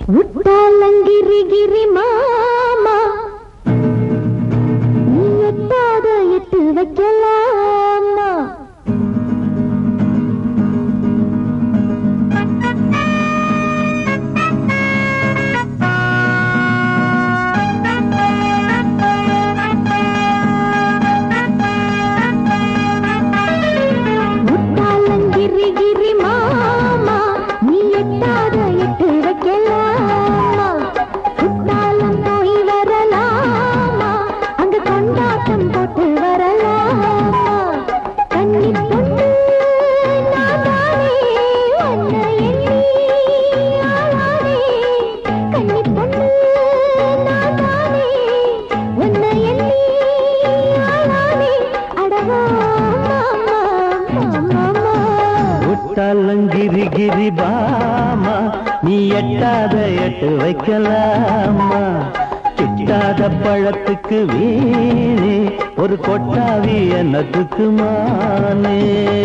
உட்டாலங்கிரி கிரி மாமா நீ எட்டாத எட்டு வைக்கலாமா முட்டாலங்கிரி கிரி மாமா நீ எட்டாத எட்டு வைக்கலாமா குத்தாலம் போய் வரலாமா அங்க கொண்டாட்டம் போட்டு வரலாமா கன்னி பொண்ணு நான் தானே உன்னை எண்ணி ஆளானே கன்னி பொண்ணு நான் தானே உன்னை எண்ணி ஆளானே அடவா மாமா மாமா உட்டாலங்கிரி கிரி பாமா நீ எட்டாத எட்டு வைக்கலாமா கிட்டாத பழத்துக்கு வீணே ஒரு கொட்டாவி என்னத்துக்கு மானே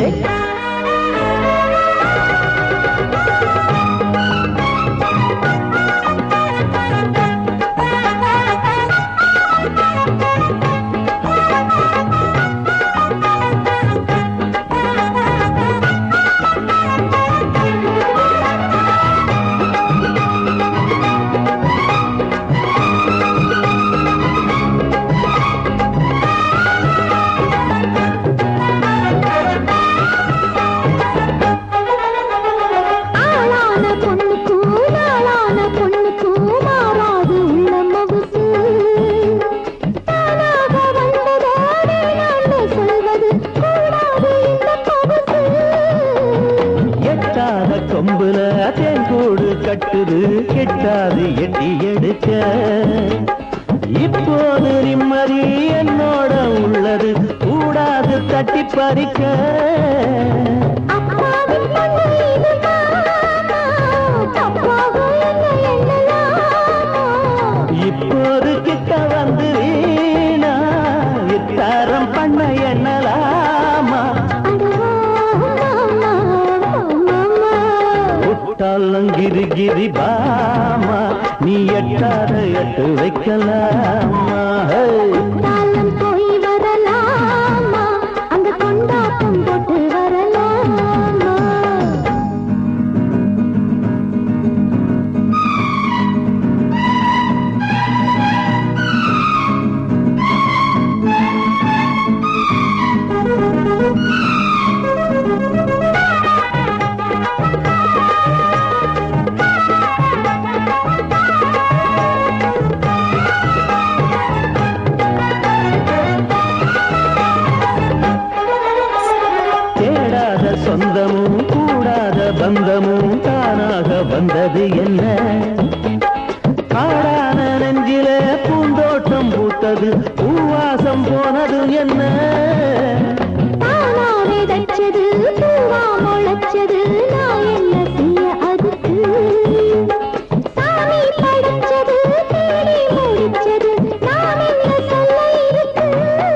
ஆளான பொண்ணுக்கும் நாளான பொண்ணுக்கும் மாறாது உள்ள மவுசு தானாக வந்ததோ வேணான்னு சொல்வது கூடாது இந்த பவுசு எட்டாத கொம்புல தேன்கூடு கட்டுது கெட்டாது எட்டி எடுக்க இப்போது நிம்மதி என்னோட உள்ளது கூடாது தட்டி பறிக்க அப்பாவின் பொண்ணு இது மாமா தப்பாக என்ன எண்ணலாமா இப்போது கிட்ட வந்து வீணா வித்தாரம் பண்ண எண்ணலாமா அடவா மாமா மாமா விட்டாலும் கிரி பாமா நீ எட்டாத எட்டு வைக்கலாமா ஹே. காலம் போய் வரலாமா அங்க கொண்டாட்டம் போட்டு வரலாமா தேடாத சொந்தமும் கூடாத பந்தமும் தானாக வந்தது என்ன ஆடான நெஞ்சில பூந்தோட்டம் பூத்தது பூவாசம் போனது என்ன தானா விதைச்சது பூவா முளைச்சது நான் என்ன செய்ய அதுக்கு சாமி படைச்சது தேடி முடிச்சது நான் என்ன சொல்ல இருக்கு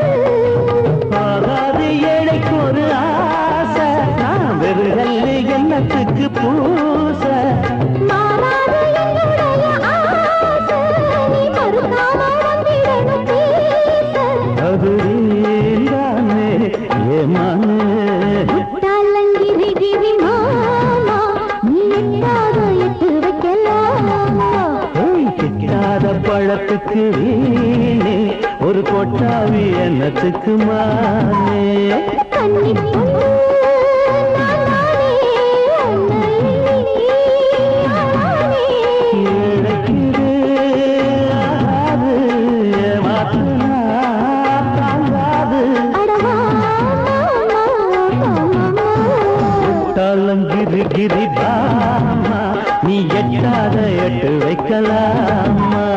ஆகாது ஏழைக்கு ஒரு ஆசை நான் வெறுகல்லு என்னத்துக்கு பூச மாறாத என்னுடைய ஆசை நீ மறுக்காம வந்திடணும் பேச அது நீதானே ஏமானே முட்டாலங்கிரி கிரி மாமா நீ எட்டாத எட்டு வைக்கலாமா ஏய், கிட்டாத பழத்துக்கு வீணே ஒரு கொட்டாவி என்னத்துக்கு மானே கன்னி பொண்ணு நான் தானே உன்னை எண்ணி ஆளானே. இழைக்குது, ஆகாது, ஏமாத்துனா தாங்காது. அடவா மாமா மாமா விட்டாலும் கிரி கிரி பாமா நீ எட்டாத எட்டு வைக்கலாமா